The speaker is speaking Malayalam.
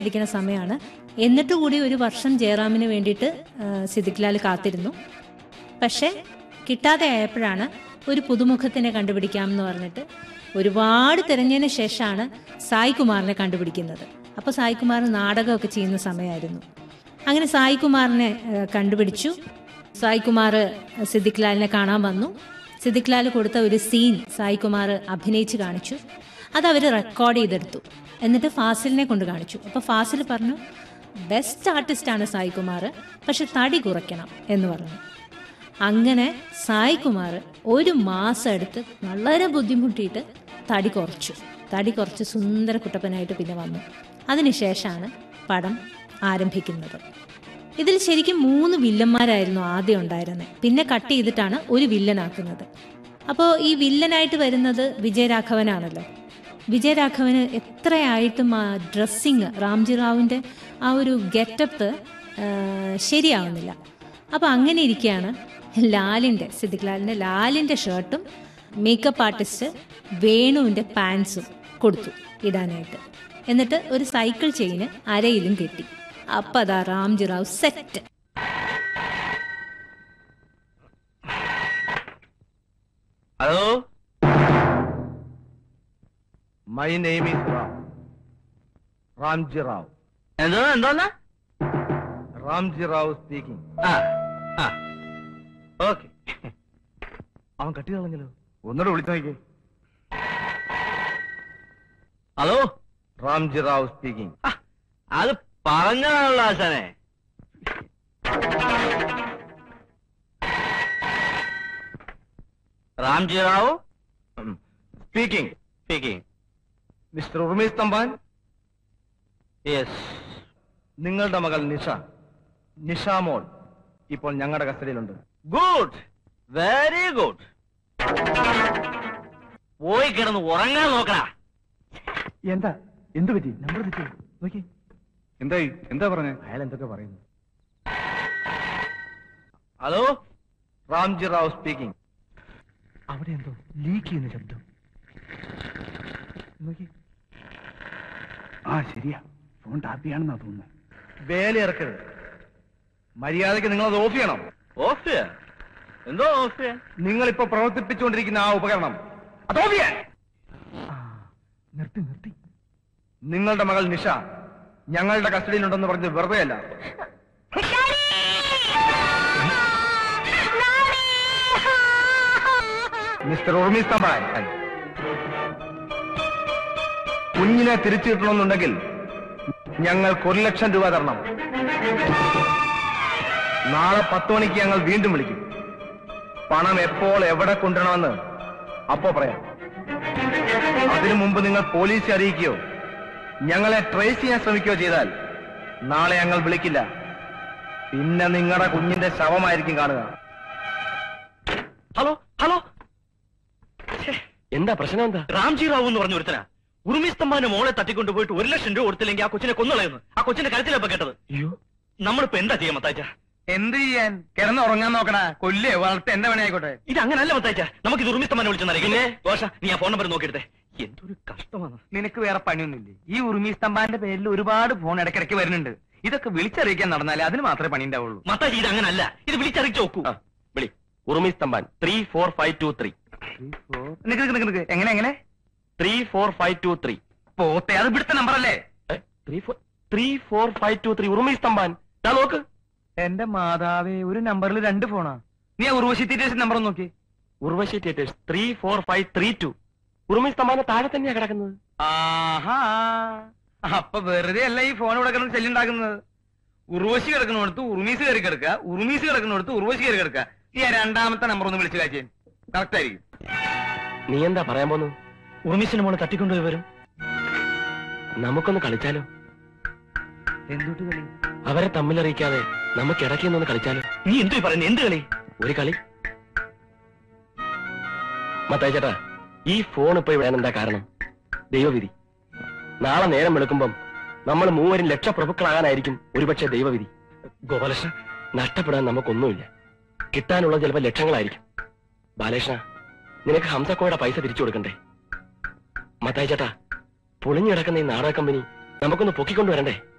ഇരിക്കുന്ന സമയമാണ് എന്നിട്ട് കൂടി ഒരു വർഷം ജയറാമിന് വേണ്ടിയിട്ട് ആ, സിദ്ദിഖ് ലാൽ കാത്തിരുന്നു പക്ഷേ കിട്ടാതെ ആയപ്പോഴാണ് ഒരു പുതുമുഖത്തിനെ കണ്ടുപിടിക്കാമെന്ന് പറഞ്ഞിട്ട് ഒരുപാട് തിരഞ്ഞതിന് ശേഷമാണ് സായി കുമാറിനെ കണ്ടുപിടിക്കുന്നത് അപ്പോൾ സായി കുമാർ നാടകമൊക്കെ ചെയ്യുന്ന സമയമായിരുന്നു അങ്ങനെ സായി കുമാറിനെ ആ, കണ്ടുപിടിച്ചു സായി കുമാർ സിദ്ദിഖ് ലാലിനെ കാണാൻ വന്നു സിദ്ദിഖ് ലാൽ കൊടുത്ത ഒരു സീൻ സായി കുമാർ അഭിനയിച്ച് കാണിച്ചു അത് അവർ റെക്കോർഡ് ചെയ്തെടുത്തു എന്നിട്ട് ഫാസിലിനെ കൊണ്ട് കാണിച്ചു അപ്പോൾ ഫാസിൽ പറഞ്ഞു ബെസ്റ്റ് ആർട്ടിസ്റ്റാണ് സായി കുമാർ പക്ഷെ തടി കുറയ്ക്കണം എന്ന് പറഞ്ഞു അങ്ങനെ സായി കുമാർ ഒരു മാസം എടുത്ത് വളരെ ബുദ്ധിമുട്ടിയിട്ട് തടി കുറച്ചു തടി കുറച്ച് സുന്ദര കുട്ടപ്പനായിട്ട് പിന്നെ വന്നു അതിനുശേഷമാണ് പടം ആരംഭിക്കുന്നത് ഇതിൽ ശരിക്കും മൂന്ന് വില്ലന്മാരായിരുന്നു ആദ്യം ഉണ്ടായിരുന്നത് പിന്നെ കട്ട് ചെയ്തിട്ടാണ് ഒരു വില്ലനാക്കുന്നത് അപ്പോൾ ഈ വില്ലനായിട്ട് വരുന്നത് വിജയരാഘവനാണല്ലോ വിജയരാഘവന് എത്രയായിട്ടും ആ ഡ്രസ്സിങ് റാംജി റാവുവിൻ്റെ ആ ഒരു ഗെറ്റപ്പ് ശരിയാവുന്നില്ല അപ്പോൾ അങ്ങനെ ഇരിക്കുകയാണ് ലാലിൻ്റെ സിദ്ദിഖ് ലാലിൻ്റെ ലാലിൻ്റെ ഷർട്ടും മേക്കപ്പ് ആർട്ടിസ്റ്റ് വേണുവിൻ്റെ പാൻസും കൊടുത്തു ഇടാനായിട്ട് എന്നിട്ട് ഒരു സൈക്കിൾ ചെയിന് അരയിലും കെട്ടി അപ്പം അതാ Ramji Rao set hello my name is Ram Ramji Rao എന്തോ എന്തോന്നാ റാംജി റാവ് സ്പീക്കിംഗ് ആ ആ ഓക്കെ അവൻ കട്ടി കളഞ്ഞല്ലോ ഒന്നുകൂടെ വിളിച്ചു നോക്കി ഹലോ റാംജി റാവ് സ്പീക്കിംഗ് ആ, അത് പറഞ്ഞതാണല്ലോ ആശാനെ Ramji Rao speaking speaking mister Urumees Thampan yes നിങ്ങളുടെ മകൾ നിഷ നിഷാമോൾ ഇപ്പോൾ ഞങ്ങളുടെ കസ്റ്റഡിയിലുണ്ട് ഗുഡ് വെരി ഗുഡ് പോയി കിടന്ന് ഉറങ്ങാൻ നോക്കടാ എന്താ എന്ത് പറ്റി നമ്പർ തെറ്റി നോക്കി എന്തായി എന്താ പറഞ്ഞേ അയാൾ എന്തൊക്കെ പറയുന്നു ഹലോ റാംജി റാവ് സ്പീക്കിംഗ് അവിടെ എന്തോ ലീക്ക് ചെയ്യുന്ന ശബ്ദം നോക്കി ആ ശരിയാ ഫോൺ ടാപ്പിയാണെന്നാ തോന്നുന്നത് വേല ഇറക്കരുത് മര്യാദയ്ക്ക് നിങ്ങൾ അത് ഓഫ് ചെയ്യണം ഓഫ് ചെയ്യാൻ എന്തോ ഓഫ് ചെയ്യാൻ നിങ്ങൾ ഇപ്പൊ പ്രവർത്തിപ്പിച്ചുകൊണ്ടിരിക്കുന്ന ആ ഉപകരണം അത് ഓഫ് ചെയ്യാൻ ആ നിർത്തി നിർത്തി നിങ്ങളുടെ മകൾ നിഷ ഞങ്ങളുടെ കസ്റ്റഡിയിലുണ്ടെന്ന് പറഞ്ഞ് വെറുതെ അല്ല മിസ്റ്റർ ഉർമീസ് തമ്പാൻ കുഞ്ഞിനെ തിരിച്ചു കിട്ടണമെന്നുണ്ടെങ്കിൽ ഞങ്ങൾക്ക് ഒരു ലക്ഷം രൂപ തരണം നാളെ പത്ത് മണിക്ക് ഞങ്ങൾ വീണ്ടും വിളിക്കും പണം എപ്പോൾ എവിടെ കൊണ്ടുവരണമെന്ന് അപ്പോ പറയാം അതിനു മുമ്പ് നിങ്ങൾ പോലീസിനെ അറിയിക്കുകയോ ഞങ്ങളെ ട്രേസ് ചെയ്യാൻ ശ്രമിക്കുകയോ ചെയ്താൽ നാളെ ഞങ്ങൾ വിളിക്കില്ല പിന്നെ നിങ്ങളുടെ കുഞ്ഞിന്റെ ശവമായിരിക്കും കാണുക ഹലോ ഹലോ എന്താ പ്രശ്നം എന്താ റാംജി റാവു എന്ന് പറഞ്ഞ ഒരുത്തനാ ഉറുമിസ്തമ്മാന്റെ മോളെ തട്ടിക്കൊണ്ട് പോയിട്ട് ഒരു ലക്ഷം രൂപ കൊടുത്തില്ലെങ്കിൽ ആ കൊച്ചിനെ കൊന്നുകളയുന്നു ആ കൊച്ചിന്റെ കരുത്തിലപ്പ കേട്ടത് അയ്യോ നമ്മളിപ്പോ എന്താ ചെയ്യാൻ മത്താച്ച എന്ത് ചെയ്യാൻ കിടന്ന് ഉറങ്ങാൻ നോക്കടാ കൊല്ലേ വളർത്ത് എന്റെ പണിയായിക്കോട്ടെ ഇത് അങ്ങനല്ല മത്താച്ച നമുക്ക് ഇത് ഉറുമിസ്തമ്മാനെ വിളിച്ചെന്നറിയിക്കും പിന്നെ ദോഷ നീ ആ ഫോൺ നമ്പർ നോക്കിയെടുത്തേ എന്തൊരു കഷ്ടമാണ് നിനക്ക് വേറെ പണിയൊന്നുമില്ലേ ഈ ഉറുമി സ്തംഭാന്റെ പേരിൽ ഒരുപാട് ഫോൺ ഇടയ്ക്കിടയ്ക്ക് വരുന്നുണ്ട് ഇതൊക്കെ വിളിച്ചറിയിക്കാൻ നടന്നാലേ അതിന് മാത്രമേ പണി ഉണ്ടാവുള്ളൂ മത്താജി ഇത് അങ്ങനല്ല ഇത് വിളിച്ചറിയിച്ചു നോക്കൂ ആ, വിളി ഉറുമി സ്തംഭാൻ three four five two three നിക്ക് നിക്ക് നിക്ക് നിക്ക് എങ്ങനെ എങ്ങനെ three four five two three പോത്തെ അത് ഇവിടുത്തെ നമ്പർ അല്ലേ three four three four five two three Urumees സ്തംഭാൻ ഞാൻ നോക്ക് എന്റെ മാതാവേ ഒരു നമ്പറിൽ രണ്ട് ഫോണാ നീ ആ ഉർവശി തീറ്റേഴ്സ് നമ്പർ ഒന്ന് നോക്കി Urvashi theatres three four five three two Urumees സ്തംഭാന്റെ താഴെ തന്നെയാ കിടക്കുന്നത് ആഹാ അപ്പൊ വെറുതെ അല്ല ഈ ഫോൺ ഇവിടെ കിടന്ന് ശല്യുണ്ടാക്കുന്നത് ഉർവശി കിടക്കുന്നിടത്ത് ഉറുമീസ് കയറി കിടക്കുക ഉറുമീസ് കിടക്കുന്നിടത്ത് ഉർവശി കയറി കിടക്കുക നീ ആ രണ്ടാമത്തെ നമ്പർ ഒന്ന് വിളിച്ചു കാച്ചേ കറക്റ്റ് ആയിരിക്കും നീ എന്താ പറയാൻ പോന്നു ഉറുമിസിന്റെ മോളെ തട്ടിക്കൊണ്ടുപോയി വരും നമുക്കൊന്ന് കളിച്ചാലോ എന്തുട്ട് കളി അവരെ തമ്മിലറിയിക്കാതെ നമുക്ക് ഇടയ്ക്ക് നിന്ന് കളിച്ചാലോ നീ എന്തു പറയുന്നത് എന്ത് കളി ഒരു കളി മത്തായി ചേട്ടാ ഈ ഫോൺ ഇപ്പൊ ഇവിടെ എന്താ കാരണം ദൈവവിധി നാളെ നേരം വെളുക്കുമ്പം നമ്മൾ മൂവരും ലക്ഷപ്രഭുക്കളാകാനായിരിക്കും ഒരുപക്ഷെ ദൈവവിധി ഗോപാലകൃഷ്ണ നഷ്ടപ്പെടാൻ നമുക്കൊന്നുമില്ല കിട്ടാനുള്ള ചിലപ്പോൾ ലക്ഷങ്ങളായിരിക്കും ബാലകൃഷ്ണ നിനക്ക് ഹംസക്കോയുടെ പൈസ തിരിച്ചു കൊടുക്കണ്ടേ മത്തായി ചേട്ടാ പൊളിഞ്ഞു കിടക്കുന്ന ഈ നാടക കമ്പനി നമുക്കൊന്ന് പൊക്കിക്കൊണ്ടുവരണ്ടേ